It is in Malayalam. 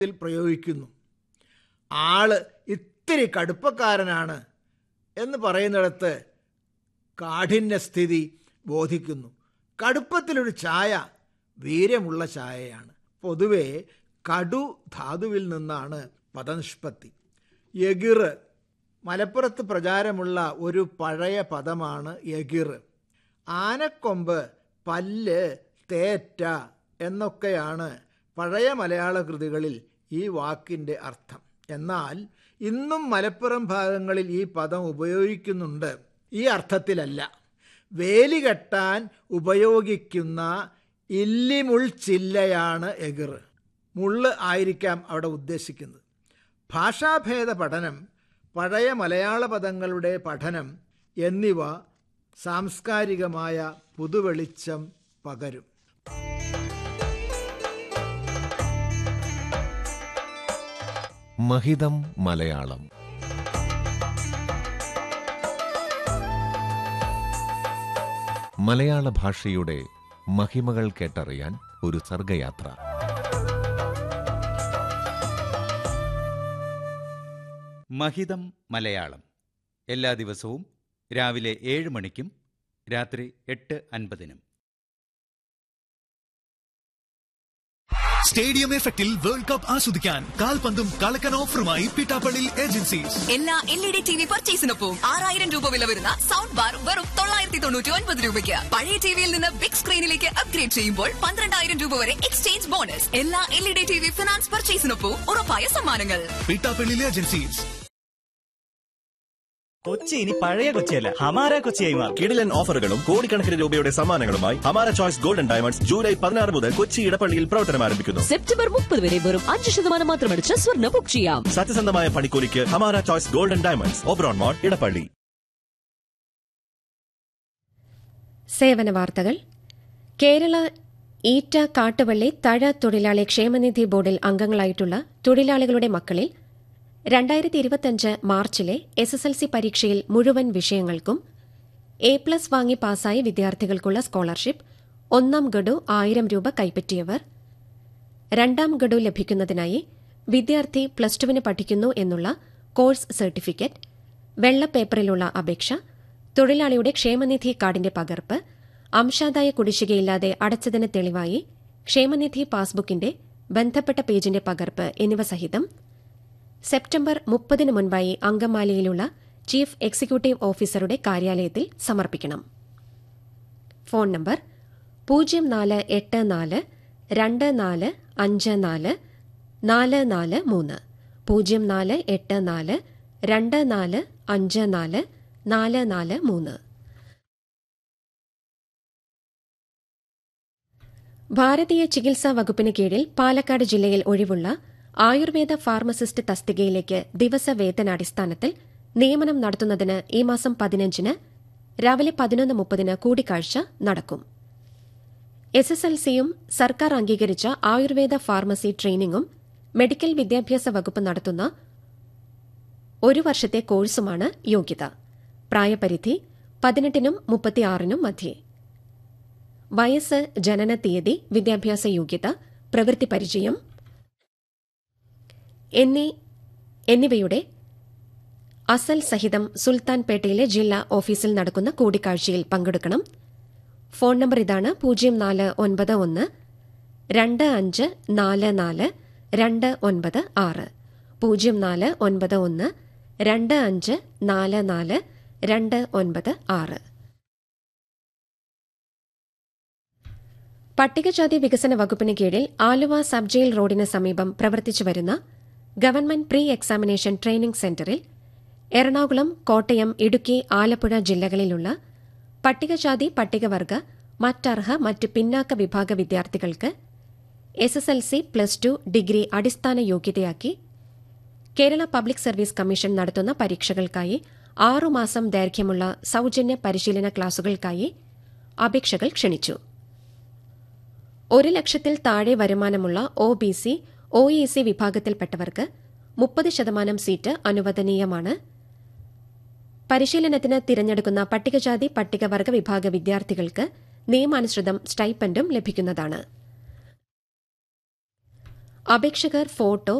ഇതിൽ പ്രയോഗിക്കുന്നു ആള് ഇത്തിരി കടുപ്പക്കാരനാണ് എന്ന് പറയുന്നിടത്ത് കാഠിന്യസ്ഥിതി ബോധിക്കുന്നു കടുപ്പത്തിലൊരു ചായ വീര്യമുള്ള ചായയാണ് പൊതുവെ കടു ധാതുവിൽ നിന്നാണ് പദനിഷ്പത്തി എകിറ് മലപ്പുറത്ത് പ്രചാരമുള്ള ഒരു പഴയ പദമാണ് എകിറ് ആനക്കൊമ്പ് പല്ല് തേറ്റ എന്നൊക്കെയാണ് പഴയ മലയാള കൃതികളിൽ ഈ വാക്കിൻ്റെ അർത്ഥം എന്നാൽ ഇന്നും മലപ്പുറം ഭാഗങ്ങളിൽ ഈ പദം ഉപയോഗിക്കുന്നുണ്ട് ഈ അർത്ഥത്തിലല്ല വേലി കെട്ടാൻ ഉപയോഗിക്കുന്ന ഇല്ലിമുൾ ചില്ലയാണ് എകിർ മുള്ള് ആയിരിക്കാം അവിടെ ഉദ്ദേശിക്കുന്നത് ഭാഷാഭേദ പഠനം പഴയ മലയാള പദങ്ങളുടെ പഠനം എന്നിവ സാംസ്കാരികമായ പുതുവെളിച്ചം പകരും മഹിതം മലയാളം മലയാള ഭാഷയുടെ മഹിമകൾ കേട്ടറിയാൻ ഒരു സർഗയാത്ര മഹിതം മലയാളം എല്ലാ ദിവസവും രാവിലെ ഏഴ് മണിക്കും രാത്രി എട്ട് അൻപതിനും സ്റ്റേഡിയം എഫക്റ്റിൽ വേൾഡ് കപ്പ് ആസ്വദിക്കാൻ കാൽപന്തും കളക്കൻ ഓഫറുമായി പിട്ടാപ്പള്ളി ഏജൻസീസ് എല്ലാ L E D T V പർച്ചേസിനൊപ്പം ആറായിരം രൂപ വില വരുന്ന സൗണ്ട് ബാർ വെറും തൊള്ളായിരത്തി തൊണ്ണൂറ്റി ഒൻപത് രൂപയ്ക്ക് പഴയ ടിവിയിൽ നിന്ന് ബിഗ് സ്ക്രീനിലേക്ക് അപ്ഗ്രേഡ് ചെയ്യുമ്പോൾ പന്ത്രണ്ടായിരം രൂപ വരെ എക്സ്ചേഞ്ച് ബോണസ് എല്ലാ L E D T V finance പർച്ചേസിനൊപ്പം ഉറപ്പായ സമ്മാനങ്ങൾ പിട്ടാപ്പള്ളി ഏജൻസീസ് കൊച്ചി ഇനി പഴയ കൊച്ചിയല്ല ഹമാര കൊച്ചിയായി മാറും കിടിലൻ ഓഫറുകളും കോടിക്കണക്കിന് രൂപയുടെ സമ്മാനങ്ങളുമായി ഹമാര ചോയ്സ് ഗോൾഡൻ ഡയമണ്ട്സ് ജൂലൈ പതിനാറ് മുതൽ കൊച്ചി ഇടപ്പള്ളിയിൽ പ്രവർത്തനം ആരംഭിക്കുന്നു സെപ്റ്റംബർ മുപ്പത് വരെ വെറും അഞ്ച് ശതമാനം മാത്രമടിച്ച് സ്വർണ്ണ ബുക്ക് ചെയ്യാം സത്യസന്ധമായ പണിക്കൂലിക്ക് Hamara choice golden diamonds Oberon mall Edappally സേവന വാർത്തകൾ കേരള ഈറ്റ കാട്ടുവള്ളി തഴ തൊഴിലാളി ക്ഷേമനിധി ബോർഡിൽ അംഗങ്ങളായിട്ടുള്ള തൊഴിലാളികളുടെ മക്കളിൽ രണ്ടായിരത്തി ഇരുപത്തിയഞ്ച് മാർച്ചിലെ എസ് എസ് എൽ സി പരീക്ഷയിൽ മുഴുവൻ വിഷയങ്ങൾക്കും എ പ്ലസ് വാങ്ങി പാസായ വിദ്യാർത്ഥികൾക്കുള്ള സ്കോളർഷിപ്പ് ഒന്നാം ഗഡു ആയിരം രൂപ കൈപ്പറ്റിയവർ രണ്ടാം ഗഡു ലഭിക്കുന്നതിനായി വിദ്യാർത്ഥി പ്ലസ് ടുവിന് പഠിക്കുന്നു എന്നുള്ള കോഴ്സ് സർട്ടിഫിക്കറ്റ് വെള്ള പേപ്പറിലുള്ള അപേക്ഷ തൊഴിലാളിയുടെ ക്ഷേമനിധി കാർഡിന്റെ പകർപ്പ് അംശാദായ കുടിശ്ശികയില്ലാതെ അടച്ചതിന് തെളിവായി ക്ഷേമനിധി പാസ്ബുക്കിന്റെ ബന്ധപ്പെട്ട പേജിന്റെ പകർപ്പ് എന്നിവ സഹിതം സെപ്റ്റംബർ മുപ്പതിന് മുൻപായി അങ്കമാലിയിലുള്ള ചീഫ് എക്സിക്യൂട്ടീവ് ഓഫീസറുടെ കാര്യാലയത്തിൽ സമർപ്പിക്കണം ഫോൺ നമ്പർ പൂജ്യം നാല് എട്ട് നാല് രണ്ട് നാല് അഞ്ച് നാല് നാല് നാല് മൂന്ന് പൂജ്യം നാല് എട്ട് നാല് രണ്ട് നാല് അഞ്ച് നാല് നാല് നാല് മൂന്ന് ഭാരതീയ ചികിത്സാ വകുപ്പിന് കീഴിൽ പാലക്കാട് ജില്ലയിൽ ഒഴിവുള്ള ആയുർവേദ ഫാർമസിസ്റ്റ് തസ്തികയിലേക്ക് ദിവസവേതനാടിസ്ഥാനത്തിൽ നിയമനം നടത്തുന്നതിന് ഈ മാസം പതിനഞ്ചിന് രാവിലെ പതിനൊന്ന് മുപ്പതിന് കൂടിക്കാഴ്ച നടക്കും എസ് എസ് എൽ സിയും സർക്കാർ അംഗീകരിച്ച ആയുർവേദ ഫാർമസി ട്രെയിനിങ്ങും മെഡിക്കൽ വിദ്യാഭ്യാസ വകുപ്പ് നടത്തുന്ന ഒരു വർഷത്തെ കോഴ്സുമാണ് യോഗ്യത പ്രായപരിധി പതിനെട്ടിനും മുപ്പത്തിയാറിനും മധ്യേ വയസ്സ് ജനന തീയതി വിദ്യാഭ്യാസ യോഗ്യത പ്രവൃത്തി പരിചയം എന്നീ എന്നിവയുടെ അസൽ സഹിതം സുൽത്താൻപേട്ടയിലെ ജില്ലാ ഓഫീസിൽ നടക്കുന്ന കൂടിക്കാഴ്ചയിൽ പങ്കെടുക്കണം ഫോൺ നമ്പർ ഇതാണ് പൂജ്യം നാല് ഒൻപത് ഒന്ന് രണ്ട് അഞ്ച് നാല് നാല് രണ്ട് ഒൻപത് ആറ് പൂജ്യം നാല് ഒൻപത് ഒന്ന് രണ്ട് അഞ്ച് നാല് നാല് രണ്ട് ഒൻപത് ആറ് പട്ടികജാതി വികസന വകുപ്പിന് കീഴിൽ ആലുവ സബ് ജയിൽ റോഡിന് സമീപം പ്രവർത്തിച്ചു വരുന്ന ഗവൺമെന്റ് പ്രീ എക്സാമിനേഷൻ ട്രെയിനിംഗ് സെന്ററിൽ എറണാകുളം കോട്ടയം ഇടുക്കി ആലപ്പുഴ ജില്ലകളിലുള്ള പട്ടികജാതി പട്ടികവർഗ മറ്റർഹ മറ്റ് പിന്നാക്ക വിഭാഗ വിദ്യാർത്ഥികൾക്ക് S S L C plus two degree അടിസ്ഥാന യോഗ്യതയാക്കി കേരള പബ്ലിക് സർവീസ് കമ്മീഷൻ നടത്തുന്ന പരീക്ഷകൾക്കായി ആറുമാസം ദൈർഘ്യമുള്ള സൌജന്യ പരിശീലന ക്ലാസുകൾക്കായി അപേക്ഷകൾ ക്ഷണിച്ചു ഒരു ലക്ഷത്തിൽ താഴെ വരുമാനമുള്ള O B C O E C വിഭാഗത്തിൽപ്പെട്ടവർക്ക് മുപ്പത് ശതമാനം സീറ്റ് അനുവദനീയമാണ് പരിശീലനത്തിന് തിരഞ്ഞെടുക്കുന്ന പട്ടികജാതി പട്ടികവർഗ വിഭാഗ വിദ്യാർത്ഥികൾക്ക് നിയമാനുസൃതം സ്റ്റൈപ്പൻഡും ലഭിക്കുന്നതാണ് അപേക്ഷകർ ഫോട്ടോ